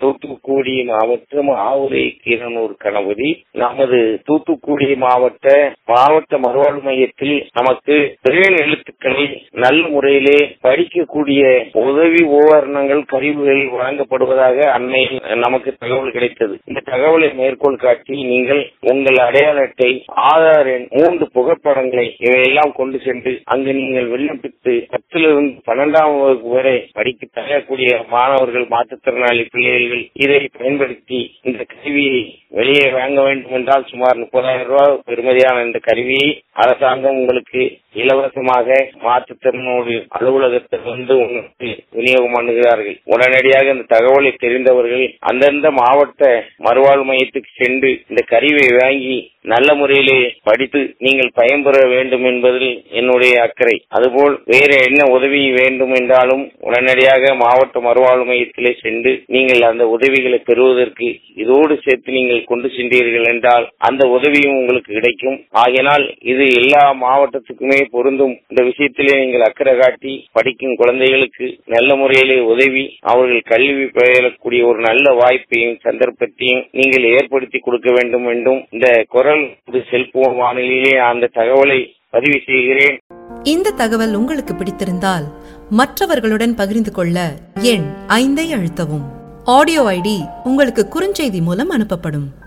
தூத்துக்குடி மாவட்டம் ஆவுரை கீரனூர் கணபதி நமது தூத்துக்குடி மாவட்ட மாவட்ட மறுவாழ்வு மையத்தில் நமக்கு பிரெயின் எழுத்துக்களை நல்ல முறையிலே படிக்கக்கூடிய உதவி உபகரணங்கள் கருவிகள் வழங்கப்படுவதாக அன்னை நமக்கு தகவல் கிடைத்தது இந்த தகவலை மேற்கோள் காட்டி நீங்கள் உங்கள் அடையாள அட்டை ஆதார் எண் மூன்று புகைப்படங்களை இவையெல்லாம் கொண்டு சென்று அங்கு நீங்கள் விண்ணப்பித்து பத்திலிருந்து பன்னெண்டாம் வகுப்பு வரை படிக்க தரக்கூடிய மாணவர்கள் மாற்றுத்திறனாளி பிள்ளைகள் இதை பயன்படுத்தி இந்த கருவியை வெளியே வாங்க வேண்டும் என்றால் சுமார் முப்பதாயிரம் ரூபாய் பெறுமதியான இந்த கருவியை அரசாங்கம் உங்களுக்கு இலவசமாக மாற்றுத்திறனோடு அலுவலகத்தில் வந்து உங்களுக்கு விநியோகம் பண்ணுகிறார்கள் உடனடியாக இந்த தகவலை தெரிந்தவர்கள் அந்தந்த மாவட்ட மறுவாழ்வு மையத்துக்கு சென்று இந்த கருவியை வாங்கி நல்ல முறையிலே படித்து நீங்கள் பயன்பெற வேண்டும் என்பதில் என்னுடைய அக்கறை அதுபோல் வேற என்ன உதவி வேண்டும் என்றாலும் உடனடியாக மாவட்ட மறுவாழ்வு மையத்திலே சென்று நீங்கள் அந்த உதவிகளை பெறுவதற்கு இதோடு சேர்த்து நீங்கள் கொண்டு சென்றீர்கள் என்றால் அந்த உதவியும் உங்களுக்கு கிடைக்கும் ஆகையினால் இது எல்லா மாவட்டத்துக்குமே பொருந்தும் இந்த விஷயத்திலே நீங்கள் அக்கறை காட்டி படிக்கும் குழந்தைகளுக்கு நல்ல முறையிலே உதவி அவர்கள் கல்வி பயிலக்கூடிய ஒரு நல்ல வாய்ப்பையும் சந்தர்ப்பத்தையும் நீங்கள் ஏற்படுத்தி கொடுக்க வேண்டும் என்றும் இந்த குரல் செல்போன் வானொலியிலே அந்த தகவலை பதிவு செய்கிறேன் இந்த தகவல் உங்களுக்கு பிடித்திருந்தால் மற்றவர்களுடன் பகிர்ந்து கொள்ள எண் ஐந்தை அழுத்தவும் ஆடியோ ஐடி உங்களுக்கு குறுஞ்செய்தி மூலம் அனுப்பப்படும்